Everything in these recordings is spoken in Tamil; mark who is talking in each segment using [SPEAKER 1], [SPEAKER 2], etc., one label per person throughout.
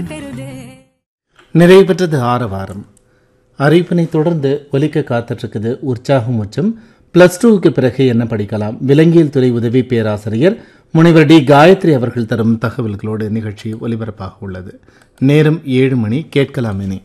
[SPEAKER 1] நிறைவு பெற்றது ஆரவாரம் அறிவிப்பினை தொடர்ந்து ஒலிக்க காத்துட்ருக்குது உற்சாகம் உச்சம் பிளஸ் டூவுக்கு பிறகு என்ன படிக்கலாம் விலங்கியல் துறை உதவி பேராசிரியர் முனைவர் டி காயத்ரி அவர்கள் தரும் தகவல்களோடு நிகழ்ச்சி ஒலிபரப்பாக உள்ளது நேரம் ஏழு மணி கேட்கலாம் இனி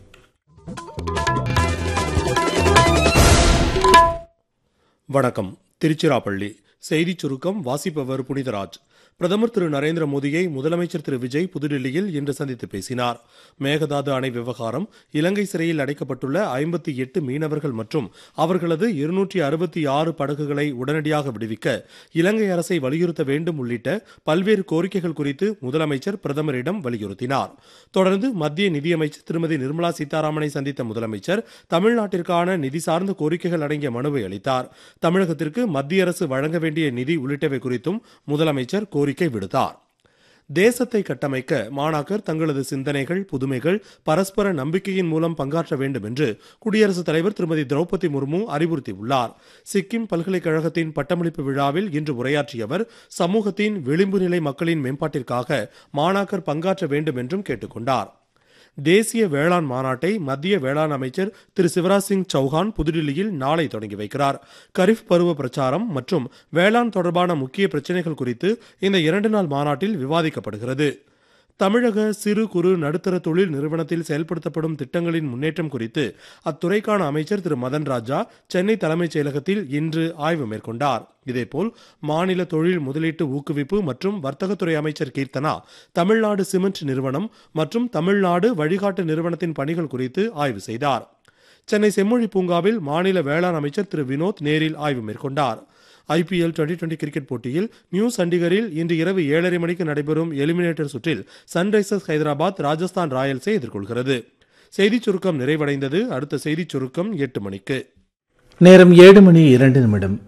[SPEAKER 2] வணக்கம் திருச்சிராப்பள்ளி செய்திச் சுருக்கம் வாசிப்பவர் புனிதராஜ் பிரதமர் திரு நரேந்திர மோடியை முதலமைச்சர் திரு விஜய் புதுடில்லியில் இன்று சந்தித்து பேசினார் மேகதாது அணை விவகாரம் இலங்கை சிறையில் அடைக்கப்பட்டுள்ள ஐம்பத்தி எட்டு மீனவர்கள் மற்றும் அவர்களது இருநூற்றி அறுபத்தி ஆறு படகுகளை உடனடியாக விடுவிக்க இலங்கை அரசை வலியுறுத்த வேண்டும் உள்ளிட்ட பல்வேறு கோரிக்கைகள் குறித்து முதலமைச்சர் பிரதமரிடம் வலியுறுத்தினார் தொடர்ந்து மத்திய நிதியமைச்சர் திருமதி நிர்மலா சீதாராமனை சந்தித்த முதலமைச்சர் தமிழ்நாட்டிற்கான நிதி சார்ந்த கோரிக்கைகள் அடங்கிய மனுவை அளித்தார் தமிழகத்திற்கு மத்திய அரசு வழங்க வேண்டிய நிதி உள்ளிட்டவை குறித்தும் முதலமைச்சர் கோரிக்கை விடுத்தார் தேசத்தை கட்டமைக்க மாணாக்கர் தங்களது சிந்தனைகள் புதுமைகள் பரஸ்பர நம்பிக்கையின் மூலம் பங்காற்ற வேண்டும் என்று குடியரசுத் தலைவர் திருமதி திரௌபதி முர்மு அறிவுறுத்தியுள்ளார் சிக்கிம் பல்கலைக்கழகத்தின் பட்டமளிப்பு விழாவில் இன்று உரையாற்றிய அவர் சமூகத்தின் விளிம்பு நிலை மக்களின் மேம்பாட்டிற்காக மாணாக்கர் பங்காற்ற வேண்டும் என்றும் கேட்டுக்கொண்டார் தேசிய வேளாண் மாநாட்டை மத்திய வேளாண் அமைச்சர் திரு சிவராஜ் சிங் சௌஹான் புதுடில்லியில் நாளை தொடங்கி வைக்கிறார் கரிஃப் பருவ பிரச்சாரம் மற்றும் வேளாண் தொடர்பான முக்கிய பிரச்சினைகள் குறித்து இந்த இரண்டு நாள் மாநாட்டில் விவாதிக்கப்படுகிறது தமிழக சிறு குறு நடுத்தர தொழில் நிறுவனத்தில் செயல்படுத்தப்படும் திட்டங்களின் முன்னேற்றம் குறித்து அத்துறைக்கான அமைச்சர் திரு மதன் ராஜா சென்னை தலைமைச் செயலகத்தில் இன்று ஆய்வு மேற்கொண்டார் இதேபோல் மாநில தொழில் முதலீட்டு ஊக்குவிப்பு மற்றும் வர்த்தகத்துறை அமைச்சர் கீர்த்தனா தமிழ்நாடு சிமெண்ட் நிறுவனம் மற்றும் தமிழ்நாடு வழிகாட்டு நிறுவனத்தின் பணிகள் குறித்து ஆய்வு செய்தார் சென்னை செம்மொழி பூங்காவில் மாநில வேளாண் அமைச்சர் திரு வினோத் நேரில் ஆய்வு மேற்கொண்டார் ஐபிஎல் டுவெண்டி டுவெண்டி கிரிக்கெட் போட்டியில் நியூ சண்டிகரில் இன்று இரவு ஏழரை மணிக்கு நடைபெறும் எலிமினேட்டர் சுற்றில் சன்ரைசர்ஸ் ஹைதராபாத் ராஜஸ்தான் ராயல்ஸை எதிர்கொள்கிறது செய்திச் சுருக்கம் நிறைவடைந்தது அடுத்த செய்திச் சுருக்கம் எட்டு மணிக்கு
[SPEAKER 1] நேரம் ஏழு மணி இரண்டு நிமிடம்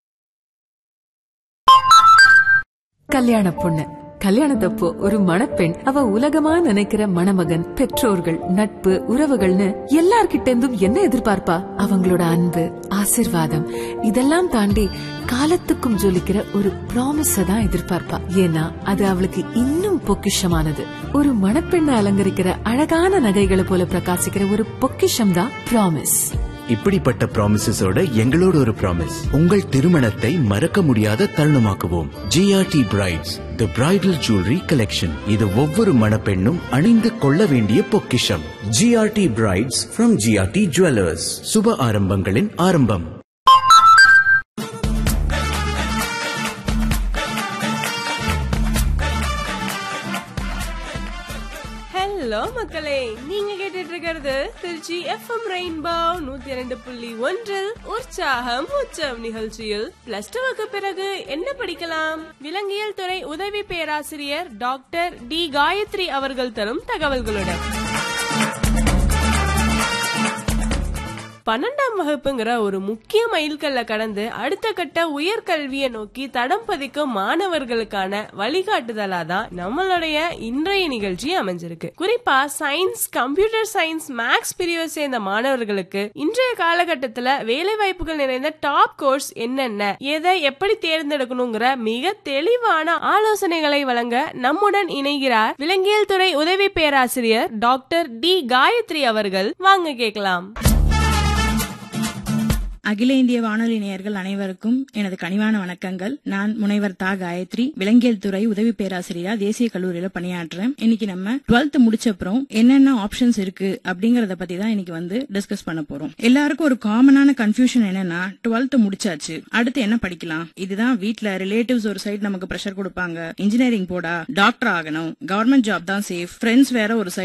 [SPEAKER 3] கல்யாண பொண்ணு கல்யாணத்தப்போ ஒரு மணப்பெண் அவ உலகமா நினைக்கிற மணமகன் பெற்றோர்கள் நட்பு உறவுகள்னு எல்லார்கிட்ட இருந்தும் என்ன எதிர்பார்ப்பா அவங்களோட அன்பு ஆசிர்வாதம் இதெல்லாம் தாண்டி காலத்துக்கும் ஜொலிக்கிற ஒரு ப்ராமிஸ தான் எதிர்பார்ப்பா ஏன்னா அது அவளுக்கு இன்னும் பொக்கிஷமானது ஒரு மணப்பெண்ணை அலங்கரிக்கிற அழகான நகைகளை போல பிரகாசிக்கிற ஒரு பொக்கிஷம் தான் ப்ராமிஸ்
[SPEAKER 4] இப்படிப்பட்ட ப்ராமிசஸோட எங்களோட ஒரு ப்ராமிஸ் உங்கள் திருமணத்தை மறக்க முடியாத தருணமாக்குவோம் GRT Brides the bridal jewellery collection இது ஒவ்வொரு மணப்பெண்ணும் அணிந்து கொள்ள வேண்டிய பொக்கிஷம் GRT Brides from GRT jewellers சுப ஆரம்பங்களின் ஆரம்பம்
[SPEAKER 5] ஹலோ மக்களே நீங்க கேட்டுட்டு இருக்கிறது திருச்சி எஃப்எம் ரெயின்போ நூத்தி இரண்டு புள்ளி ஒன்றில் உற்சாகம் உச்சம் நிகழ்ச்சியில் பிளஸ் டூவுக்கு பிறகு என்ன படிக்கலாம் விலங்கியல் துறை உதவி பேராசிரியர் டாக்டர் டி காயத்ரி அவர்கள் தரும் தகவல்களுடன் பன்னெண்டாம் வகுப்புங்கிற ஒரு முக்கிய மைல்கல்ல கடந்து அடுத்த கட்ட உயர்கல்வியை நோக்கி தடம் பதிக்கும் மாணவர்களுக்கான வழிகாட்டுதலா தான் நம்மளுடைய இன்றைய நிகழ்ச்சி அமைஞ்சிருக்கு குறிப்பா சயின்ஸ் கம்ப்யூட்டர் சயின்ஸ் மேக்ஸ் பிரிவை சேர்ந்த மாணவர்களுக்கு இன்றைய காலகட்டத்துல வேலை வாய்ப்புகள் நிறைந்த டாப் கோர்ஸ் என்னென்ன எதை எப்படி தேர்ந்தெடுக்கணுங்கிற மிக தெளிவான ஆலோசனைகளை வழங்க நம்முடன் இணைகிறார் விலங்கியல் துறை உதவி பேராசிரியர் டாக்டர் டி காயத்ரி அவர்கள் வாங்க கேட்கலாம்
[SPEAKER 6] அகில இந்திய வானொலி நேயர்கள் அனைவருக்கும் எனது கனிவான வணக்கங்கள் நான் முனைவர் தா காயத்ரி விலங்கியல் துறை உதவி பேராசிரியரா தேசிய கல்லூரியில பணியாற்றுறேன் இன்னைக்கு நம்ம டுவெல்த் முடிச்ச அப்புறம் என்னென்ன ஆப்ஷன்ஸ் இருக்கு அப்படிங்கறத பத்தி தான் இன்னைக்கு வந்து டிஸ்கஸ் பண்ண போறோம் எல்லாருக்கும் ஒரு காமனான கன்ஃபியூஷன் என்னன்னா டுவெல்த் முடிச்சாச்சு அடுத்து என்ன படிக்கலாம் இதுதான் வீட்ல ரிலேட்டிவ்ஸ் ஒரு சைடு நமக்கு ப்ரெஷர் கொடுப்பாங்க இன்ஜினியரிங் போடா டாக்டர் ஆகணும் கவர்மெண்ட் ஜாப் தான் சேஃப் ஃப்ரெண்ட்ஸ் வேற ஒரு சைடு